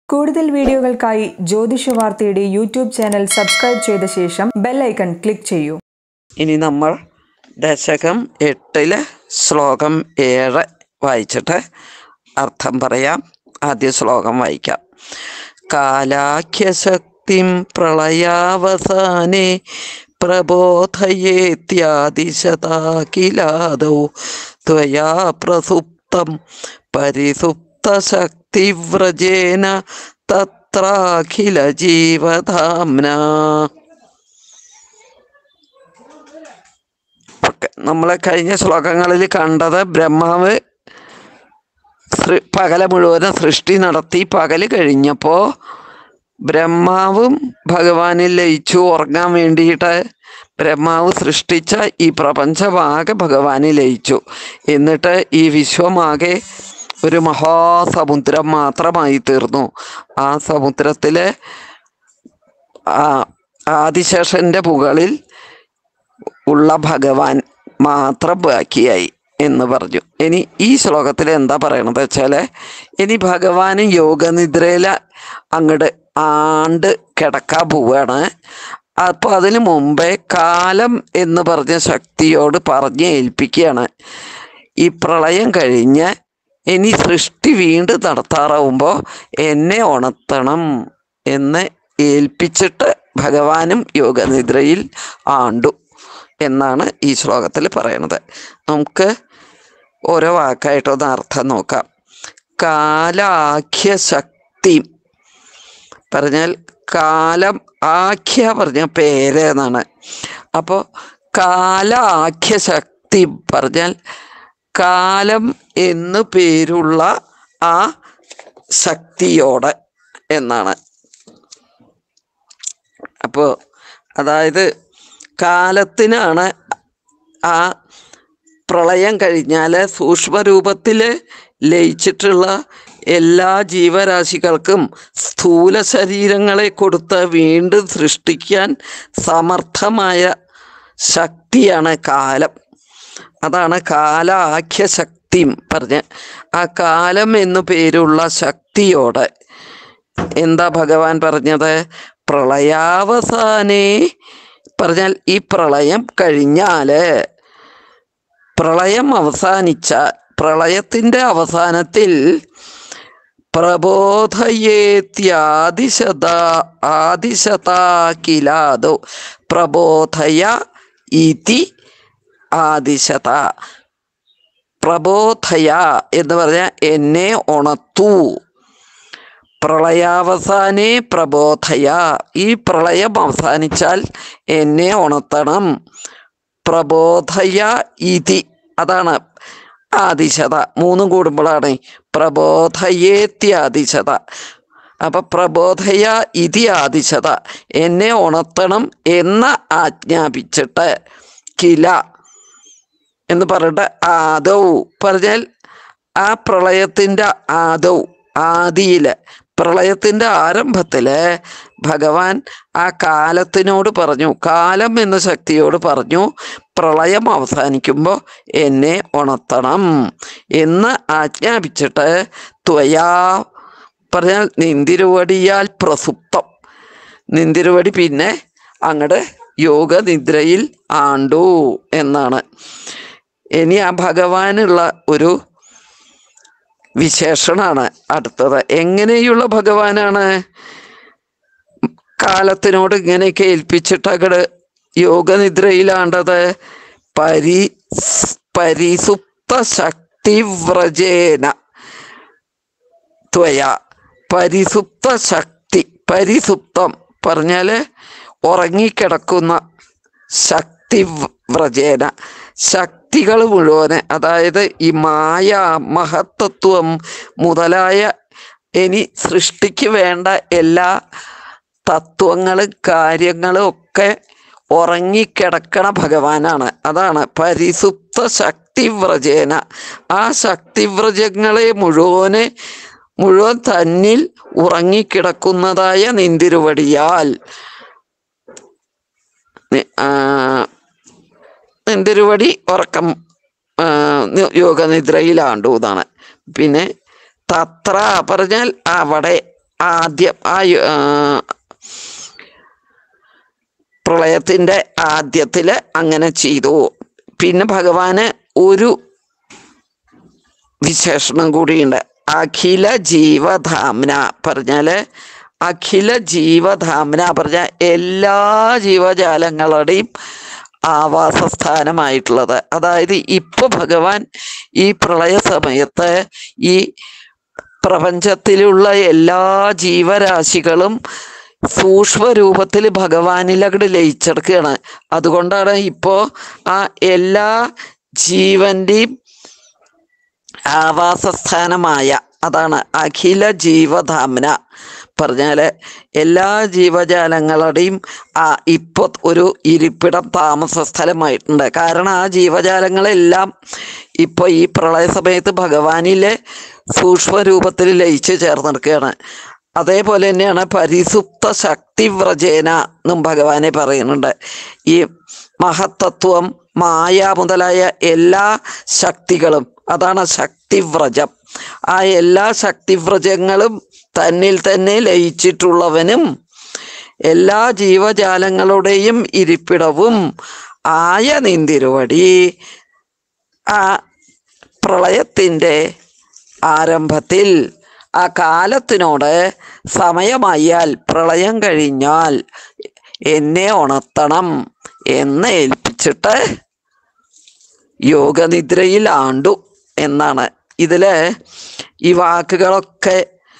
കൂടുതൽ വീഡിയോകൾക്കായി ജ്യോതിഷ വാർത്തയുടെ യൂട്യൂബ് ചാനൽ സബ്സ്ക്രൈബ് ചെയ്ത ശേഷം ബെൽ ഐക്കൺ ക്ലിക്ക് ചെയ്യൂ ഇനി നമ്മൾ ദശകം എട്ടിലെ ശ്ലോകം ഏഴ് വായിച്ചിട്ട് അർത്ഥം പറയാം ആദ്യ ശ്ലോകം വായിക്കാം കാലാഖ്യശക്തിം പ്രളയാവസാനെ പ്രബോധയേത്യാദിശതാകിലാദൗ ത്വയാ പ്രസുപ്തം പരിസുപ്തശക്തിവ്രജേന തത്രാഖില ജീവധാംന നമ്മളെ കഴിഞ്ഞ ശ്ലോകങ്ങളിൽ കണ്ടത് ബ്രഹ്മാവ് സൃ- പകല മുഴുവനും സൃഷ്ടി നടത്തി പകല് കഴിഞ്ഞപ്പോൾ ബ്രഹ്മാവും ഭഗവാനിൽ ലയിച്ചു ഉറങ്ങാൻ വേണ്ടിയിട്ട് ബ്രഹ്മാവ് സൃഷ്ടിച്ച ഈ പ്രപഞ്ചമാകെ ഭഗവാനിൽ ലയിച്ചു എന്നിട്ട് ഈ വിശ്വമാകെ ഒരു മഹാസമുദ്രം മാത്രമായി തീർന്നു ആ സമുദ്രത്തിലെ ആ ആദിശേഷന്റെ മുകളിൽ ഉള്ള ഭഗവാൻ മാത്രം ബാക്കിയായി എന്ന് പറഞ്ഞു ഇനി ഈ ശ്ലോകത്തിൽ എന്താ പറയണത് വെച്ചാല് ഇനി ഭഗവാന് യോഗനിദ്രയിൽ അങ്ങോട്ട് ആണ്ട് കിടക്കാൻ പോവുകയാണ് അപ്പോൾ അതിന് മുമ്പേ കാലം എന്ന് പറഞ്ഞ ശക്തിയോട് പറഞ്ഞ് ഏൽപ്പിക്കുകയാണ് ഈ പ്രളയം കഴിഞ്ഞ് ഇനി സൃഷ്ടി വീണ്ടും നടത്താറാവുമ്പോൾ എന്നെ ഉണർത്തണം എന്ന് ഏൽപ്പിച്ചിട്ട് ഭഗവാനും യോഗനിദ്രയിൽ ആണ്ടു എന്നാണ് ഈ ശ്ലോകത്തിൽ പറയണത് നമുക്ക് ഓരോ വാക്കായിട്ടൊന്ന് അർത്ഥം നോക്കാം കാലാഖ്യശക്തി പറഞ്ഞാൽ കാലം ആഖ്യ പറഞ്ഞ പേര് എന്നാണ് അപ്പോൾ കാലാഖ്യശക്തി പറഞ്ഞാൽ കാലം എന്നു പേരുള്ള ആ ശക്തിയോടെ എന്നാണ് അപ്പോൾ അതായത് കാലത്തിനാണ് ആ പ്രളയം കഴിഞ്ഞാൽ സൂക്ഷ്മരൂപത്തിൽ ലയിച്ചിട്ടുള്ള എല്ലാ ജീവരാശികൾക്കും സ്ഥൂല ശരീരങ്ങളെ കൊടുത്ത് വീണ്ടും സൃഷ്ടിക്കാൻ സമർത്ഥമായ ശക്തിയാണ് കാലം അതാണ് കാലാഖ്യ ശക്തി പറഞ്ഞ് ആ കാലം എന്നു പേരുള്ള ശക്തിയോടെ എന്താ ഭഗവാൻ പറഞ്ഞത് പ്രളയാവസാനേ പറഞ്ഞാൽ ഈ പ്രളയം കഴിഞ്ഞാല് പ്രളയം അവസാനിച്ച പ്രളയത്തിന്റെ അവസാനത്തിൽ പ്രബോധയേത്യാദിശത ആദിശതാകിലാദോ പ്രബോധയ ഇതി ആദിശത പ്രബോധയ എന്ന് പറഞ്ഞാൽ എന്നെ ഉണർത്തു പ്രളയാവസാനേ പ്രബോധയ ഈ പ്രളയം അവസാനിച്ചാൽ എന്നെ ഉണർത്തണം പ്രബോധയ ഇതി അതാണ് ആദിശത മൂന്നും കൂടുമ്പോഴാണ് പ്രബോധയേത്യാദിശത അപ്പൊ പ്രബോധയ ഇതി ആദിശത എന്നെ ഉണർത്തണം എന്ന് ആജ്ഞാപിച്ചിട്ട് കില എന്ന് പറഞ്ഞിട്ട് ആദൗ പറഞ്ഞാൽ ആ പ്രളയത്തിൻ്റെ ആദൗ ആദിയില് പ്രളയത്തിൻ്റെ ആരംഭത്തില് ഭഗവാൻ ആ കാലത്തിനോട് പറഞ്ഞു കാലം എന്ന ശക്തിയോട് പറഞ്ഞു പ്രളയം അവസാനിക്കുമ്പോൾ എന്നെ ഉണർത്തണം എന്ന് ആജ്ഞാപിച്ചിട്ട് ത്വയാ പറഞ്ഞാൽ നിന്തിരുവടിയാൽ പ്രസുപ്തം നിന്തിരുവടി പിന്നെ അങ്ങട് യോഗനിദ്രയിൽ ആണ്ടു എന്നാണ് ഇനി ആ ഭഗവാനുള്ള ഒരു വിശേഷണാണ് അടുത്തത് എങ്ങനെയുള്ള ഭഗവാനാണ് കാലത്തിനോട് ഇങ്ങനെയൊക്കെ ഏൽപ്പിച്ചിട്ട് അങ്ങട് യോഗനിദ്രയിലാണ്ടത് പരി പരിസുപ്ത ശക്തിവ്രജേന ത്വയ പരിസുപ്ത ശക്തി പരിസുപ്തം പറഞ്ഞാല് ഉറങ്ങിക്കിടക്കുന്ന ശക്തി വ്രജേന ശക്തികൾ മുഴുവന് അതായത് ഈ മായ മഹത്തത്വം മുതലായ ഇനി സൃഷ്ടിക്ക് വേണ്ട എല്ലാ തത്വങ്ങളും കാര്യങ്ങളും ഒക്കെ ഉറങ്ങിക്കിടക്കണ ഭഗവാനാണ് അതാണ് പരിസുപ്ത ശക്തിവ്രജേന ആ ശക്തിവ്രജങ്ങളെ മുഴുവന് മുഴുവൻ തന്നിൽ ഉറങ്ങിക്കിടക്കുന്നതായ നിന്തിരുവടിയാൽ നി- ആ, നിന്തിരുവടി ഉറക്കം ആ, നി- യോഗനിദ്രയിലാണ്ടു എന്നാണ് പിന്നെ തത്ര പറഞ്ഞാൽ അവിടെ ആദ്യം ആ യു- ആ, പ്രളയത്തിന്റെ ആദ്യത്തില് അങ്ങനെ ചെയ്തു പിന്നെ ഭഗവാന് ഒരു വിശേഷണം കൂടിയുണ്ട് അഖില ജീവധാമ്ന പറഞ്ഞാല് അഖില ജീവധാമ്ന പറഞ്ഞ എല്ലാ ജീവജാലങ്ങളുടെയും ആവാസസ്ഥാനമായിട്ടുള്ളത് അതായത് ഇപ്പൊ ഭഗവാൻ ഈ പ്രളയ സമയത്ത് ഈ പ്രപഞ്ചത്തിലുള്ള എല്ലാ ജീവരാശികളും സൂക്ഷ്മരൂപത്തിൽ ഭഗവാനിൽ അങ്ങോട്ട് ലയിച്ചെടുക്കുകയാണ് അതുകൊണ്ടാണ് ഇപ്പോ ആ എല്ലാ ജീവന്റെയും ആവാസസ്ഥാനമായ അതാണ് അഖില ജീവധാമ്ന പറഞ്ഞാല് എല്ലാ ജീവജാലങ്ങളുടെയും ആ ഇപ്പൊ ഒരു ഇരിപ്പിടം താമസ സ്ഥലമായിട്ടുണ്ട് കാരണം ആ ജീവജാലങ്ങളെല്ലാം ഇപ്പൊ ഈ പ്രളയ സമയത്ത് ഭഗവാനിലെ സൂക്ഷ്മരൂപത്തിൽ ലയിച്ച് ചേർന്നെടുക്കുകയാണ് അതേപോലെ തന്നെയാണ് പരിസുപ്ത ശക്തി വ്രജേന എന്നും ഭഗവാനെ പറയുന്നുണ്ട് ഈ മഹത്തത്വം മായ മുതലായ എല്ലാ ശക്തികളും അതാണ് ശക്തിവ്രജം ആ എല്ലാ ശക്തിവ്രജങ്ങളും തന്നിൽ തന്നെ ലയിച്ചിട്ടുള്ളവനും എല്ലാ ജീവജാലങ്ങളുടെയും ഇരിപ്പിടവും ആയ നിന്തിരുവടി ആ പ്രളയത്തിൻ്റെ ആരംഭത്തിൽ ആ കാലത്തിനോട് സമയമായാൽ പ്രളയം കഴിഞ്ഞാൽ എന്നെ ഉണർത്തണം എന്ന് ഏൽപ്പിച്ചിട്ട് യോഗനിദ്രയിൽ ആണ്ടു എന്നാണ് ഇതില് ഈ വാക്കുകളൊക്കെ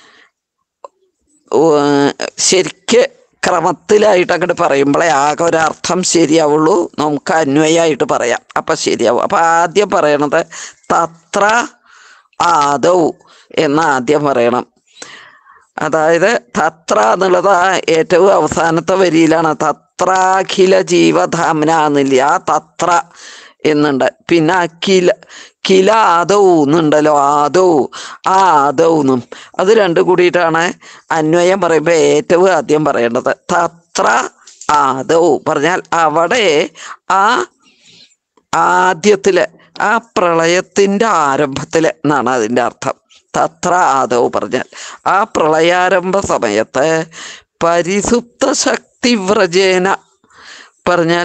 ഉം, ശരിക്ക് ക്രമത്തിലായിട്ട് അങ്ങോട്ട് പറയുമ്പോഴേ ആകെ ഒരർത്ഥം ശരിയാവുള്ളൂ നമുക്ക് അന്വയമായിട്ട് പറയാം അപ്പൊ ശരിയാവും അപ്പൊ ആദ്യം പറയണത് തത്ര ആദൗ എന്ന് ആദ്യം പറയണം അതായത് തത്ര എന്നുള്ളത് ആ ഏറ്റവും അവസാനത്തെ വരിയിലാണ് തത്രാഖില ജീവധാമന എന്നില്ല ആ തത്ര എന്നുണ്ട് പിന്നെ അഖില കില ആദൗ എന്നുണ്ടല്ലോ ആദൗ ആ ആദൗ എന്നും അത് രണ്ടും കൂടിയിട്ടാണ് അന്വയം പറയുമ്പോൾ ഏറ്റവും ആദ്യം പറയേണ്ടത് തത്ര ആദൗ പറഞ്ഞാൽ അവിടെ ആ ആദ്യത്തില് ആ പ്രളയത്തിന്റെ ആരംഭത്തില് എന്നാണ് അതിന്റെ അർത്ഥം തത്ര ആദവ് പറഞ്ഞാൽ ആ പ്രളയാരംഭ സമയത്ത് പരിസുപ്ത ശക്തി വ്രജേന പറഞ്ഞാൽ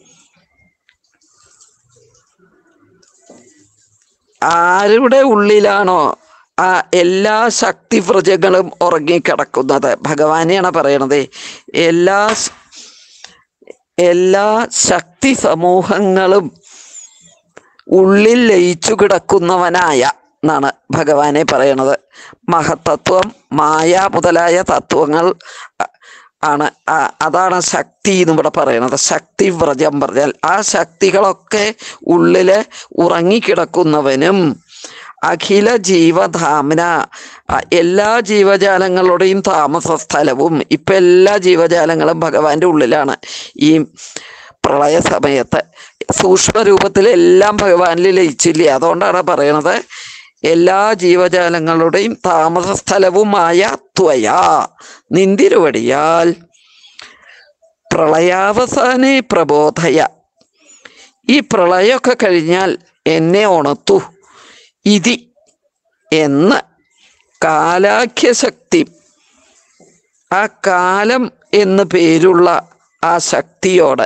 ആരുടെ ഉള്ളിലാണോ ആ എല്ലാ ശക്തി വ്രജങ്ങളും ഉറങ്ങിക്കിടക്കുന്നത് ഭഗവാനെയാണ് പറയണത് എല്ലാ സ്- എല്ലാ ശക്തി സമൂഹങ്ങളും ഉള്ളിൽ ലയിച്ചു കിടക്കുന്നവനായ എന്നാണ് ഭഗവാനെ പറയണത് മഹത്തത്വം മായ മുതലായ തത്വങ്ങൾ അ- ആണ് ആ- അതാണ് ശക്തി എന്ന് ഇവിടെ പറയണത് ശക്തി വ്രജം പറഞ്ഞാൽ ആ ശക്തികളൊക്കെ ഉള്ളില് ഉറങ്ങിക്കിടക്കുന്നവനും അഖില ജീവധാമന ആ, എല്ലാ ജീവജാലങ്ങളുടെയും താമസ സ്ഥലവും ഇപ്പൊ എല്ലാ ജീവജാലങ്ങളും ഭഗവാന്റെ ഉള്ളിലാണ് ഈ പ്രളയ സമയത്ത് സൂക്ഷ്മരൂപത്തിൽ എല്ലാം ഭഗവാനിൽ ലയിച്ചില്ലേ അതുകൊണ്ടാണ് പറയണത് എല്ലാ ജീവജാലങ്ങളുടെയും താമസ സ്ഥലവുമായ ത്വയാ നിന്തിരുവടിയാൽ പ്രളയാവസാനെ പ്രബോധയ ഈ പ്രളയമൊക്കെ കഴിഞ്ഞാൽ എന്നെ ഉണർത്തു ഇതി എന്ന് കാലാഖ്യശക്തി ആ കാലം എന്ന് പേരുള്ള ആ ശക്തിയോട്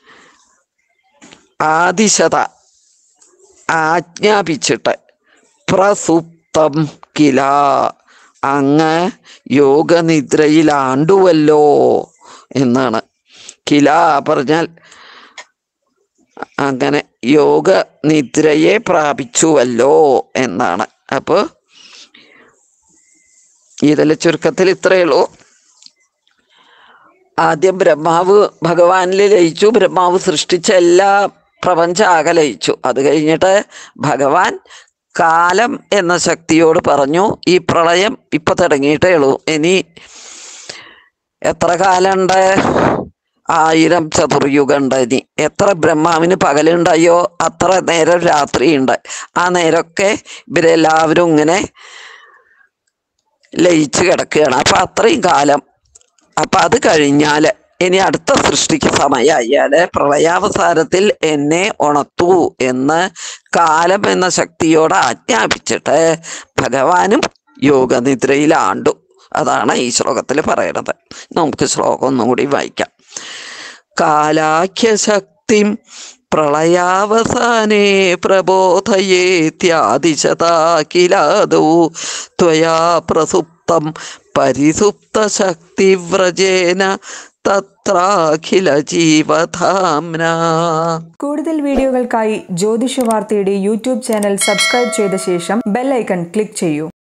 ആദിശത ആജ്ഞാപിച്ചിട്ട് പ്രസുപ്തം കില അങ്ങ് യോഗനിദ്രയിലാണ്ടുവല്ലോ എന്നാണ് കില പറഞ്ഞാൽ അങ്ങനെ യോഗ നിദ്രയെ പ്രാപിച്ചുവല്ലോ എന്നാണ് അപ്പൊ ഇതിലെ ചുരുക്കത്തിൽ ഇത്രയേ ഉള്ളൂ ആദ്യം ബ്രഹ്മാവ് ഭഗവാനിൽ ലയിച്ചു ബ്രഹ്മാവ് സൃഷ്ടിച്ച എല്ലാ പ്രപഞ്ചം ആകെ ലയിച്ചു അത് കഴിഞ്ഞിട്ട് ഭഗവാൻ കാലം എന്ന ശക്തിയോട് പറഞ്ഞു ഈ പ്രളയം ഇപ്പൊ തുടങ്ങിയിട്ടേ ഉള്ളൂ ഇനി എത്ര കാലുണ്ട് ആയിരം ചതുർയുഗമുണ്ട് ഇനി എത്ര ബ്രഹ്മാവിന് പകലുണ്ടായോ അത്ര നേരം രാത്രിയുണ്ട് ആ നേരമൊക്കെ ഇവരെല്ലാവരും ഇങ്ങനെ ലയിച്ച് കിടക്കുകയാണ് അപ്പൊ അത്രയും കാലം അപ്പൊ അത് കഴിഞ്ഞാല് ഇനി അടുത്ത സൃഷ്ടിക്ക് സമയമായാല് പ്രളയാവസാനത്തിൽ എന്നെ ഉണർത്തു എന്ന് കാലം എന്ന ശക്തിയോട് ആജ്ഞാപിച്ചിട്ട് ഭഗവാനും യോഗനിദ്രയിൽ ആണ്ടു അതാണ് ഈ ശ്ലോകത്തിൽ പറയണത് നമുക്ക് ശ്ലോകം ഒന്നും കൂടി വായിക്കാം കാലാഖ്യശക്തിം പ്രളയാവസാനേ പ്രബോധയേത്യാദിശതാഖിലാദൗ ത്വയാ പ്രസുപ്തം പരിസുപ്തശക്തിവ്രജേന തത്രാഖില ജീവധാംന കൂടുതൽ വീഡിയോകൾക്കായി ജ്യോതിഷ വാർത്തയുടെ യൂട്യൂബ് ചാനൽ സബ്സ്ക്രൈബ് ചെയ്ത ശേഷം ബെൽ ഐക്കൺ ക്ലിക്ക് ചെയ്യൂ